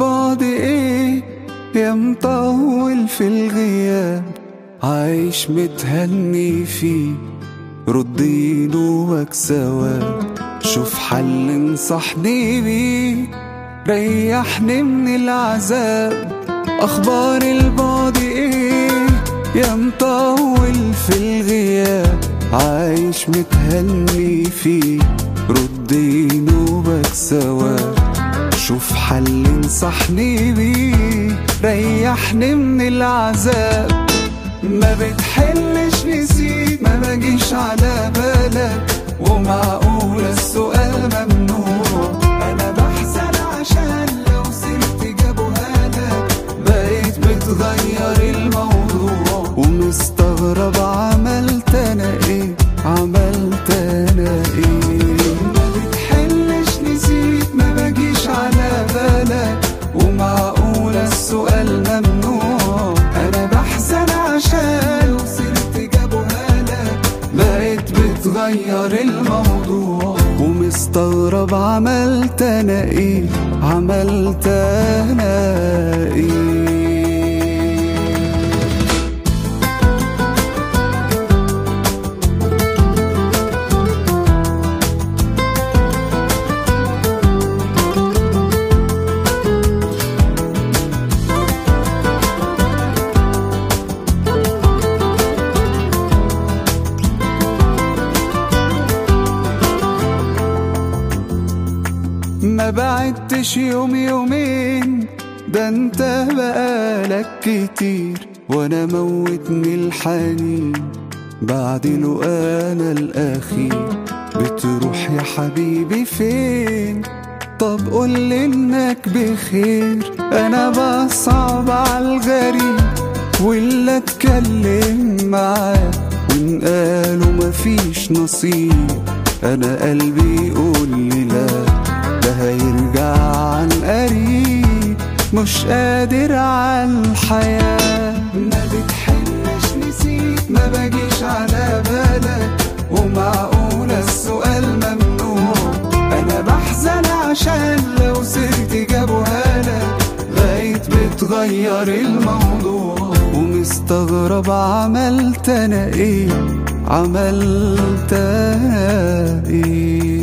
البعد ايه يا مطول في الغياب عايش متهني فيه ردي نوبك سوا شوف حل انصحني بيه ريحني من العذاب اخبار البعد ايه يا مطول في الغياب عايش متهني فيه ردي نوبك سوا شوف حل انصحني بيه ريحني من العذاب ما بتحلش نسيت ما بجيش على بالك ومعقول السؤال ممنوع انا بحزن عشان لو سبت جابوها لك بقيت بتغير الموضوع ومستغرب عملت انا ايه عملت انا ايه ما بتحلش نسيت ما بجيش على بالك ومعقول السؤال ممنوع انا بحزن عشان وصلت جابوها لك بقيت بتغير الموضوع ومستغرب عملت انا ايه عملت انا ايه ما بعدتش يوم يومين ده انت بقالك كتير وانا موتني الحنين بعد له انا الاخير بتروح يا حبيبي فين طب قول انك بخير انا بصعب على الغريب ولا اتكلم معاه وان قالوا مفيش نصيب انا قلبي يقول لي لا ده هيرجع عن قريب مش قادر على الحياة ما بتحلش نسيت ما بجيش على بالك ومعقول السؤال ممنوع انا بحزن عشان لو سرت جابوها لك بقيت بتغير الموضوع ومستغرب عملت انا ايه عملت انا ايه